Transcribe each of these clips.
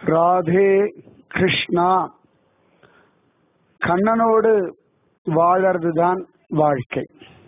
ராதே கிருஷ்ணா கண்ணனோடு வாழறது தான் வாழ்க்கை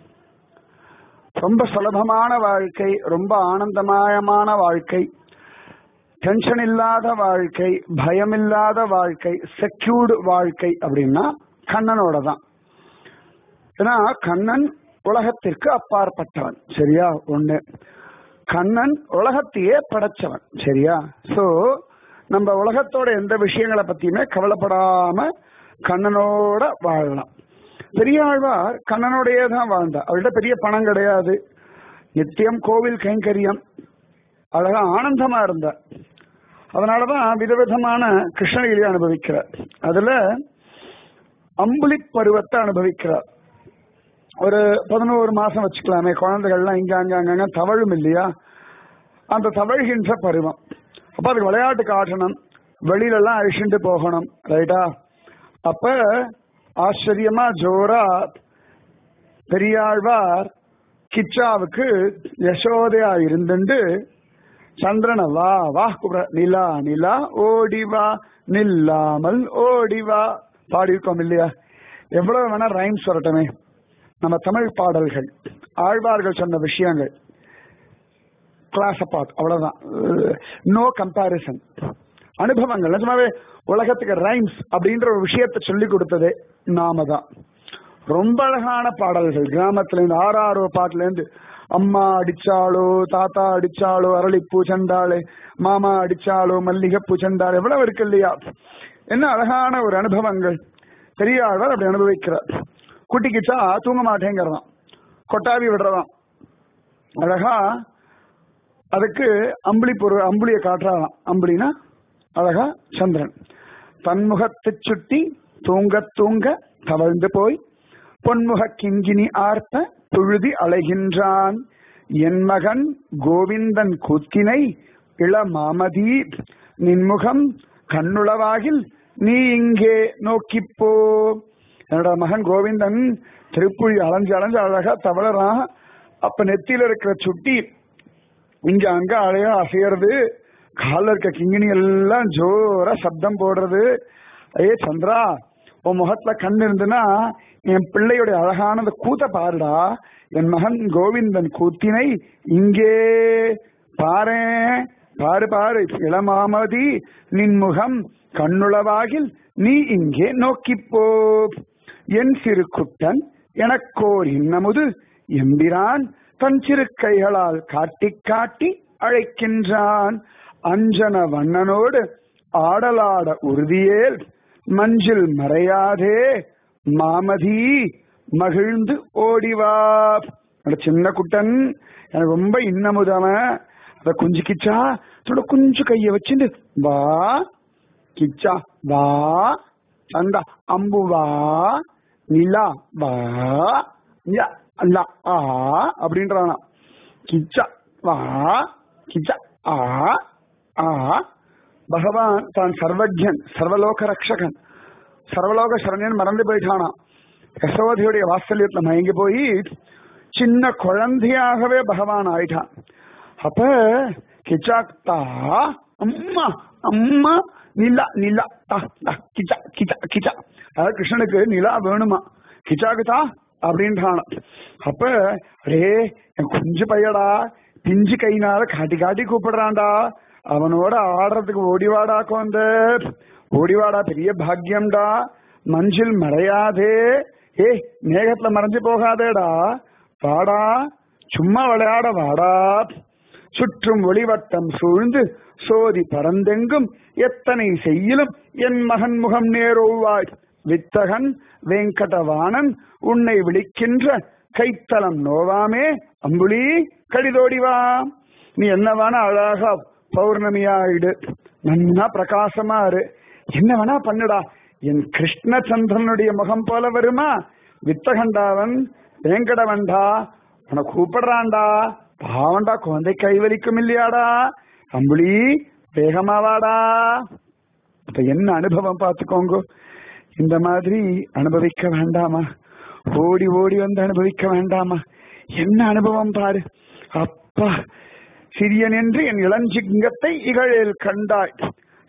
ரொம்ப சுலபமான வாழ்க்கை ரொம்ப ஆனந்தமயமான வாழ்க்கை டென்ஷன் இல்லாத வாழ்க்கை பயம் இல்லாத வாழ்க்கை செக்யூர்டு வாழ்க்கை அப்படின்னா கண்ணனோட தான் ஏன்னா கண்ணன் உலகத்திற்கு அப்பாற்பட்டவன் சரியா ஒண்ணு கண்ணன் உலகத்தையே படைச்சவன் சரியா சோ நம்ம உலகத்தோட எந்த விஷயங்களை பத்தியுமே கவலைப்படாம கண்ணனோட வாழலாம் பெரியாழ்வார் கண்ணனோடையே தான் வாழ்ந்தார் அவர்கிட்ட பெரிய பணம் கிடையாது நித்தியம் கோவில் கைங்கரியம் அழகா ஆனந்தமா இருந்தார் அதனாலதான் விதவிதமான கிருஷ்ணகிரியை அனுபவிக்கிறார் அதுல அம்புலி பருவத்தை அனுபவிக்கிறார் ஒரு பதினோரு மாசம் வச்சுக்கலாமே குழந்தைகள்லாம் இங்க அங்க அங்கங்க தவழும் இல்லையா அந்த தவழ்கின்ற பருவம் அப்ப அதுக்கு விளையாட்டு காட்டணும் வெளியில எல்லாம் அழிச்சுட்டு போகணும் ரைட்டா அப்ப ஆச்சரியமா ஜோரா பெரியாழ்வார் கிச்சாவுக்கு யசோதையா இருந்துண்டு சந்திரன வா வா கூப்பிட நிலா நிலா ஓடிவா நில்லாமல் ஓடிவா பாடியிருக்கோம் இல்லையா எவ்வளவு வேணா ரைம்ஸ் வரட்டுமே நம்ம தமிழ் பாடல்கள் ஆழ்வார்கள் சொன்ன விஷயங்கள் கிளாஸ் அப்பார்ட் அவ்வளவுதான் நோ கம்பாரிசன் அனுபவங்கள் நிஜமாவே உலகத்துக்கு ரைம்ஸ் அப்படின்ற ஒரு விஷயத்தை சொல்லி கொடுத்ததே நாம தான் ரொம்ப அழகான பாடல்கள் கிராமத்துல இருந்து ஆறாரோ பாட்டுல இருந்து அம்மா அடிச்சாலோ தாத்தா அடிச்சாலோ அரளிப்பூ செண்டாளு மாமா அடிச்சாலோ மல்லிகைப்பூ செண்டாள் எவ்வளவு இருக்கு இல்லையா என்ன அழகான ஒரு அனுபவங்கள் பெரியாழ்வார் அப்படி அனுபவிக்கிறார் குட்டிக்கிச்சா தூங்க மாட்டேங்கிறதான் கொட்டாவி விடுறதான் அழகா அதுக்கு அம்புலி பொருள் அம்புலிய காட்டுறாராம் அம்புலினா அழகா சந்திரன் தன்முகத்தை சுட்டி தூங்க தூங்க தவழ்ந்து போய் பொன்முக கிங்கினி ஆர்த்த புழுதி அலைகின்றான் என் மகன் கோவிந்தன் கூத்தினை இளமாமதி நின்முகம் கண்ணுளவாகில் நீ இங்கே நோக்கிப்போ என்னோட மகன் கோவிந்தன் திருப்புழி அலைஞ்சு அலைஞ்சு அழகா தவழறான் அப்ப நெத்தியில இருக்கிற சுட்டி இங்க அங்க அழையா அசையறது கால இருக்க கிங்கினி எல்லாம் ஜோரா சப்தம் போடுறது ஏ சந்திரா உன் முகத்துல கண் இருந்துன்னா என் பிள்ளையுடைய அழகான அந்த கூத்த பாருடா என் மகன் கோவிந்தன் கூத்தினை இங்கே பாரு பாரு பாரு இளமாமதி நின் முகம் கண்ணுளவாகில் நீ இங்கே நோக்கிப்போ என் சிறு குட்டன் எனக்கோர் இன்னமுது எம்பிரான் தன் சிறு கைகளால் காட்டி காட்டி அழைக்கின்றான் அஞ்சன வண்ணனோடு ஆடலாட உறுதியேல் மஞ்சில் மறையாதே மாமதி மகிழ்ந்து ஓடிவா சின்ன குட்டன் எனக்கு ரொம்ப இன்னமுதவன் அத குஞ்சு கிச்சா சொல்ல குஞ்சு கைய வச்சுட்டு வா கிச்சா வா சந்தா அம்பு வா நிலா வா அல்ல ஆ அப்படின்றானா கிச்சா வா கிச்சா ஆ ஆ பகவான் தான் சர்வஜன் சர்வலோக ரக்ஷகன் சர்வலோக சரண்யன் மறந்து போயிட்டானா யசோதையுடைய வாத்சல்யத்துல மயங்கி போய் சின்ன குழந்தையாகவே பகவான் ஆயிட்டான் அப்ப கிச்சாக்தா அம்மா அம்மா நிலா நிலா தா தா கிச்சா கிச்சா கிச்சா அதாவது கிருஷ்ணனுக்கு நிலா வேணுமா கிச்சாக்குதா அப்படின்றான அப்ப அடே என் குஞ்சு பையடா பிஞ்சு கைனால காட்டி காட்டி கூப்பிடுறான்டா அவனோட ஆடுறதுக்கு ஓடிவாடா கொந்த ஓடிவாடா பெரிய பாக்கியம்டா மஞ்சில் மறையாதே ஏ மேகத்துல மறைஞ்சு போகாதேடா வாடா சும்மா விளையாட வாடா சுற்றும் ஒளிவட்டம் சூழ்ந்து சோதி பரந்தெங்கும் எத்தனை செய்யிலும் என் மகன் முகம் நேரோவாய் வித்தகன் வெங்கடவாணன் உன்னை விழிக்கின்ற கைத்தலம் நோவாமே அம்புலி கடிதோடிவா நீ என்ன வேணா அழகா பௌர்ணமியாயிடு நன்னா பிரகாசமா இரு என்ன வேணா பண்ணுடா என் கிருஷ்ணச்சந்திரனுடைய முகம் போல வருமா வித்தகண்டாவன் வேங்கடவன்டா உன கூப்பிடுறான்டா பாவண்டா குழந்தை கைவலிக்கும் இல்லையாடா அம்புலி வேகமாவாடா அப்ப என்ன அனுபவம் பார்த்துக்கோங்க இந்த மாதிரி அனுபவிக்க வேண்டாமா ஓடி ஓடி வந்து அனுபவிக்க வேண்டாமா என்ன அனுபவம் பாரு அப்பா சிறியன் என்று என் இளஞ்சிங்கத்தை இகழில் கண்டாய்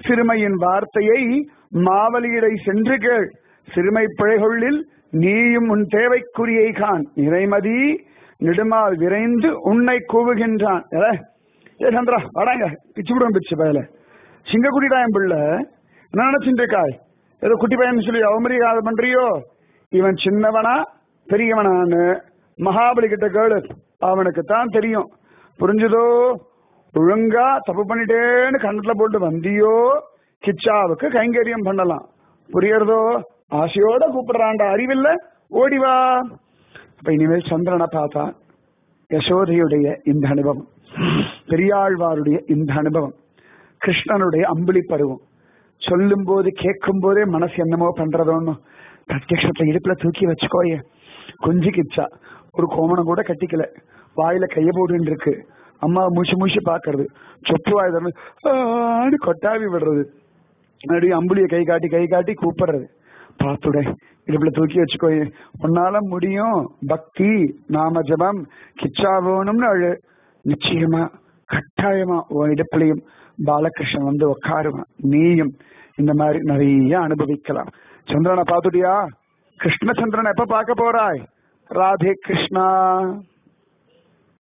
சிறுமையின் வார்த்தையை மாவலியிடை சென்று கேள் சிறுமை பிழைகொள்ளில் நீயும் உன் தேவைக்குரியை கான் நிறைமதி நெடுமால் விரைந்து உன்னை கூவுகின்றான் ஏல, ஏ சந்திரா வாடாங்க பிச்சு விடுவோம் பிச்சு பயல சிங்கக்குடிடா என் பிள்ளை என்ன நினைச்சுட்டு இருக்காய் ஏதோ குட்டி பையன் சொல்லி அவமரியாதை பண்றியோ இவன் சின்னவனா பெரியவனான்னு மகாபலி கிட்ட கேளு அவனுக்கு தான் தெரியும் புரிஞ்சுதோ ஒழுங்கா தப்பு பண்ணிட்டேன்னு கண்ணத்துல போட்டு வந்தியோ கிச்சாவுக்கு கைங்கரியம் பண்ணலாம் புரியறதோ ஆசையோட கூப்பிடுறான்டா அறிவில்ல ஓடிவா அப்ப இனிமேல் சந்திரனை பார்த்தா யசோதையுடைய இந்த அனுபவம் பெரியாழ்வாருடைய இந்த அனுபவம் கிருஷ்ணனுடைய அம்புலி பருவம் சொல்லும் போது கேட்கும் போதே மனசு என்னமோ பண்றதோன்னு பிரத்யக்ஷத்தை இடுப்புல தூக்கி வச்சுக்கோயே கொஞ்சிக்கிச்சா ஒரு கோமணம் கூட கட்டிக்கல வாயில கைய போட்டு இருக்கு அம்மா மூச்சு மூச்சு பாக்குறது சொப்பு வாய் திறந்து ஆன்னு கொட்டாவி விடுறது அப்படி அம்புலிய கை காட்டி கை காட்டி கூப்பிடுறது பார்த்துட இடுப்புல தூக்கி வச்சுக்கோயே உன்னால முடியும் பக்தி நாம ஜபம் கிச்சா வேணும்னு அழு நிச்சயமா கட்டாயமா உன் இடுப்புலையும் பாலகிருஷ்ணன் வந்து உட்காருவான் நீயும் இந்த மாதிரி நிறைய அனுபவிக்கலாம் சந்திரனை பார்த்துட்டியா கிருஷ்ண சந்திரனை எப்ப பார்க்க போறாய் ராதே கிருஷ்ணா